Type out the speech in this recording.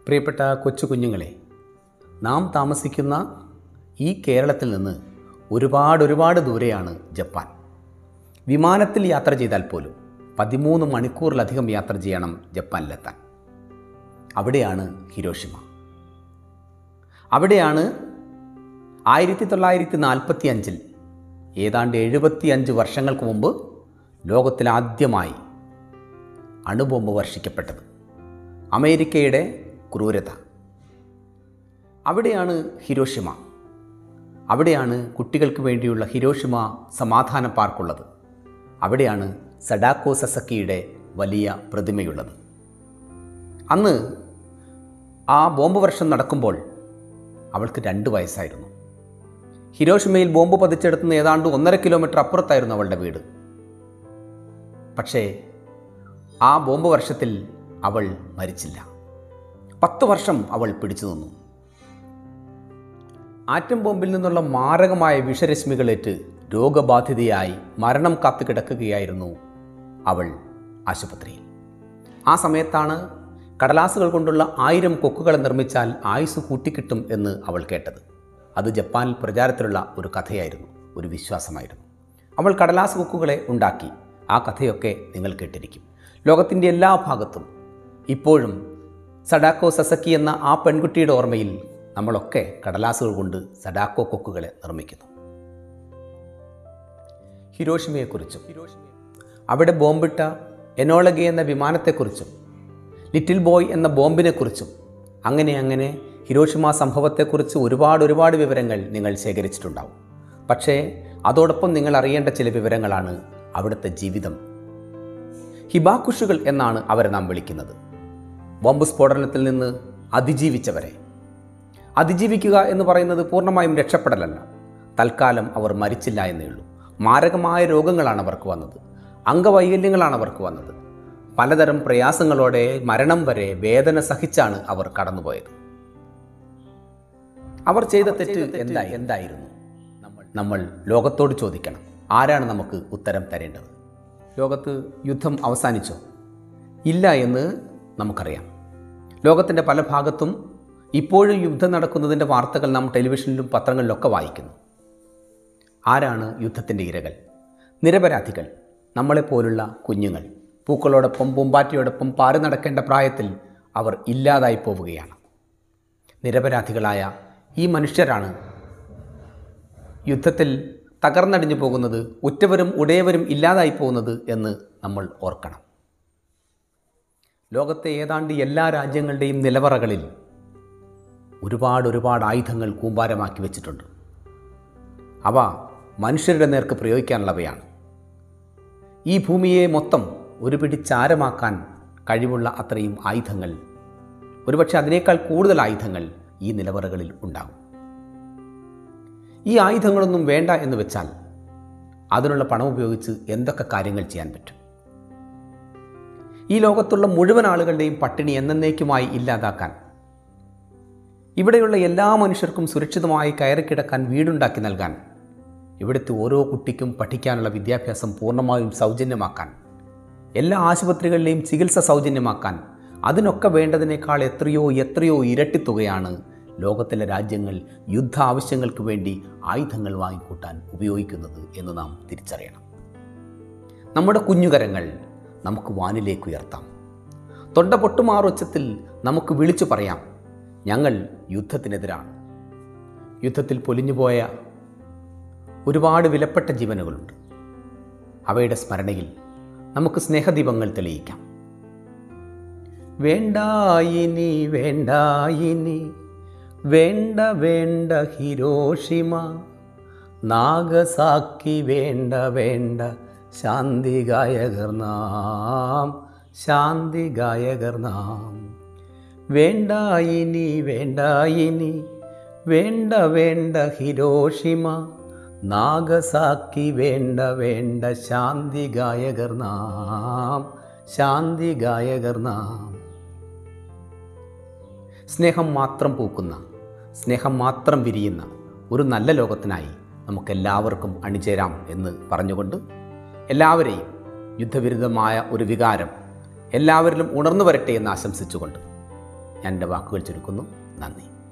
പ്രിയപ്പെട്ട കൊച്ചു കുഞ്ഞുങ്ങളെ നാം താമസിക്കുന്ന ഈ കേരളത്തിൽ നിന്ന് ഒരുപാട് ഒരുപാട് ദൂരെയാണ് ജപ്പാൻ വിമാനത്തിൽ യാത്ര ചെയ്താൽ പോലും പതിമൂന്ന് മണിക്കൂറിലധികം യാത്ര ചെയ്യണം ജപ്പാനിലെത്താൻ അവിടെയാണ് ഹിരോഷിമ അവിടെയാണ് ആയിരത്തി തൊള്ളായിരത്തി നാൽപ്പത്തി അഞ്ചിൽ ഏതാണ്ട് എഴുപത്തി അഞ്ച് വർഷങ്ങൾക്ക് മുമ്പ് ലോകത്തിലാദ്യമായി അണുബോംബ് വർഷിക്കപ്പെട്ടത് അമേരിക്കയുടെ ക്രൂരത അവിടെയാണ് ഹിരോഷിമ അവിടെയാണ് കുട്ടികൾക്ക് വേണ്ടിയുള്ള ഹിരോഷിമ സമാധാന പാർക്കുള്ളത് അവിടെയാണ് സഡാക്കോ സസക്കിയുടെ വലിയ പ്രതിമയുള്ളത് അന്ന് ആ ബോംബ് വർഷം നടക്കുമ്പോൾ അവൾക്ക് രണ്ട് വയസ്സായിരുന്നു ഹിരോഷിമയിൽ ബോംബ് പതിച്ചെടുത്തുന്ന ഏതാണ്ട് ഒന്നര കിലോമീറ്റർ അപ്പുറത്തായിരുന്നു അവളുടെ വീട് പക്ഷേ ആ ബോംബ് വർഷത്തിൽ അവൾ മരിച്ചില്ല പത്ത് വർഷം അവൾ പിടിച്ചു നിന്നു ആറ്റം ബോംബിൽ നിന്നുള്ള മാരകമായ വിഷരശ്മികളേറ്റ് രോഗബാധിതയായി മരണം കാത്തു കിടക്കുകയായിരുന്നു അവൾ ആശുപത്രിയിൽ ആ സമയത്താണ് കടലാസുകൾ കൊണ്ടുള്ള ആയിരം കൊക്കുകൾ നിർമ്മിച്ചാൽ ആയുസ് കൂട്ടിക്കിട്ടും എന്ന് അവൾ കേട്ടത് അത് ജപ്പാനിൽ പ്രചാരത്തിലുള്ള ഒരു കഥയായിരുന്നു ഒരു വിശ്വാസമായിരുന്നു അവൾ കടലാസ് കൊക്കുകളെ ഉണ്ടാക്കി ആ കഥയൊക്കെ നിങ്ങൾ കേട്ടിരിക്കും ലോകത്തിൻ്റെ എല്ലാ ഭാഗത്തും ഇപ്പോഴും സഡാക്കോ സസക്കി എന്ന ആ പെൺകുട്ടിയുടെ ഓർമ്മയിൽ നമ്മളൊക്കെ കടലാസുകൾ കൊണ്ട് സഡാക്കോ കൊക്കുകളെ നിർമ്മിക്കുന്നു ഹിരോഷിമയെക്കുറിച്ചും അവിടെ ബോംബിട്ട എനോളഗെ എന്ന വിമാനത്തെക്കുറിച്ചും ലിറ്റിൽ ബോയ് എന്ന ബോംബിനെക്കുറിച്ചും അങ്ങനെ അങ്ങനെ ഹിരോഷിമ സംഭവത്തെക്കുറിച്ച് ഒരുപാട് ഒരുപാട് വിവരങ്ങൾ നിങ്ങൾ ശേഖരിച്ചിട്ടുണ്ടാവും പക്ഷേ അതോടൊപ്പം നിങ്ങൾ അറിയേണ്ട ചില വിവരങ്ങളാണ് അവിടുത്തെ ജീവിതം ഹിബാക്കുഷുകൾ എന്നാണ് അവരെ നാം വിളിക്കുന്നത് ബോംബ് സ്ഫോടനത്തിൽ നിന്ന് അതിജീവിച്ചവരെ അതിജീവിക്കുക എന്ന് പറയുന്നത് പൂർണ്ണമായും രക്ഷപ്പെടലല്ല തൽക്കാലം അവർ മരിച്ചില്ല എന്നേ ഉള്ളൂ മാരകമായ രോഗങ്ങളാണ് അവർക്ക് വന്നത് അംഗവൈകല്യങ്ങളാണ് അവർക്ക് വന്നത് പലതരം പ്രയാസങ്ങളോടെ മരണം വരെ വേദന സഹിച്ചാണ് അവർ കടന്നുപോയത് അവർ ചെയ്ത തെറ്റ് എന്തായി എന്തായിരുന്നു നമ്മൾ നമ്മൾ ലോകത്തോട് ചോദിക്കണം ആരാണ് നമുക്ക് ഉത്തരം തരേണ്ടത് ലോകത്ത് യുദ്ധം അവസാനിച്ചോ ഇല്ല എന്ന് നമുക്കറിയാം ലോകത്തിൻ്റെ പല ഭാഗത്തും ഇപ്പോഴും യുദ്ധം നടക്കുന്നതിൻ്റെ വാർത്തകൾ നാം ടെലിവിഷനിലും പത്രങ്ങളിലൊക്കെ വായിക്കുന്നു ആരാണ് യുദ്ധത്തിൻ്റെ ഇരകൾ നിരപരാധികൾ നമ്മളെപ്പോലുള്ള കുഞ്ഞുങ്ങൾ പൂക്കളോടൊപ്പം പൂമ്പാറ്റയോടൊപ്പം പാറി നടക്കേണ്ട പ്രായത്തിൽ അവർ ഇല്ലാതായി പോവുകയാണ് നിരപരാധികളായ ഈ മനുഷ്യരാണ് യുദ്ധത്തിൽ തകർന്നടിഞ്ഞു പോകുന്നത് ഉറ്റവരും ഉടയവരും ഇല്ലാതായി പോകുന്നത് എന്ന് നമ്മൾ ഓർക്കണം ലോകത്തെ ഏതാണ്ട് എല്ലാ രാജ്യങ്ങളുടെയും നിലവറകളിൽ ഒരുപാട് ഒരുപാട് ആയുധങ്ങൾ കൂമ്പാരമാക്കി വെച്ചിട്ടുണ്ട് അവ മനുഷ്യരുടെ നേർക്ക് പ്രയോഗിക്കാനുള്ളവയാണ് ഈ ഭൂമിയെ മൊത്തം ഒരു പിടി ചാരമാക്കാൻ കഴിവുള്ള അത്രയും ആയുധങ്ങൾ ഒരുപക്ഷെ അതിനേക്കാൾ കൂടുതൽ ആയുധങ്ങൾ ഈ നിലവറകളിൽ ഉണ്ടാകും ഈ ആയുധങ്ങളൊന്നും വേണ്ട എന്ന് വെച്ചാൽ അതിനുള്ള പണം ഉപയോഗിച്ച് എന്തൊക്കെ കാര്യങ്ങൾ ചെയ്യാൻ പറ്റും ഈ ലോകത്തുള്ള മുഴുവൻ ആളുകളുടെയും പട്ടിണി എന്നേക്കുമായി ഇല്ലാതാക്കാൻ ഇവിടെയുള്ള എല്ലാ മനുഷ്യർക്കും സുരക്ഷിതമായി കയറിക്കിടക്കാൻ വീടുണ്ടാക്കി നൽകാൻ ഇവിടുത്തെ ഓരോ കുട്ടിക്കും പഠിക്കാനുള്ള വിദ്യാഭ്യാസം പൂർണ്ണമായും സൗജന്യമാക്കാൻ എല്ലാ ആശുപത്രികളിലെയും ചികിത്സ സൗജന്യമാക്കാൻ അതിനൊക്കെ വേണ്ടതിനേക്കാൾ എത്രയോ എത്രയോ ഇരട്ടി തുകയാണ് ലോകത്തിലെ രാജ്യങ്ങൾ യുദ്ധ ആവശ്യങ്ങൾക്ക് വേണ്ടി ആയുധങ്ങൾ വാങ്ങിക്കൂട്ടാൻ ഉപയോഗിക്കുന്നത് എന്ന് നാം തിരിച്ചറിയണം നമ്മുടെ കുഞ്ഞുകരങ്ങൾ നമുക്ക് വാനിലേക്ക് ഉയർത്താം തൊണ്ട പൊട്ടുമാറൊച്ചത്തിൽ നമുക്ക് വിളിച്ചു പറയാം ഞങ്ങൾ യുദ്ധത്തിനെതിരാണ് യുദ്ധത്തിൽ പൊലിഞ്ഞുപോയ ഒരുപാട് വിലപ്പെട്ട ജീവനുകളുണ്ട് അവയുടെ സ്മരണയിൽ നമുക്ക് സ്നേഹദീപങ്ങൾ തെളിയിക്കാം വേണ്ടായിനി വേണ്ടായിനി വേണ്ട വേണ്ട ഹിരോഷിമ നാഗസാക്കി വേണ്ട വേണ്ട ശാന്തി ഗായകർ നാം ശാന്തി ഗായകർ നാം വേണ്ടായിനി വേണ്ടായിനി വേണ്ട വേണ്ട ഹിരോഷിമ നാഗസാക്കി വേണ്ട വേണ്ട ശാന്തി ഗായകർ നാം ശാന്തി ഗായകർ നാം സ്നേഹം മാത്രം പൂക്കുന്ന സ്നേഹം മാത്രം വിരിയുന്ന ഒരു നല്ല ലോകത്തിനായി നമുക്കെല്ലാവർക്കും അണിചേരാം എന്ന് പറഞ്ഞുകൊണ്ട് എല്ലാവരെയും യുദ്ധവിരുദ്ധമായ ഒരു വികാരം എല്ലാവരിലും ഉണർന്നു വരട്ടെ എന്ന് ആശംസിച്ചുകൊണ്ട് ഞാൻ എൻ്റെ വാക്കുകൾ ചുരുക്കുന്നു നന്ദി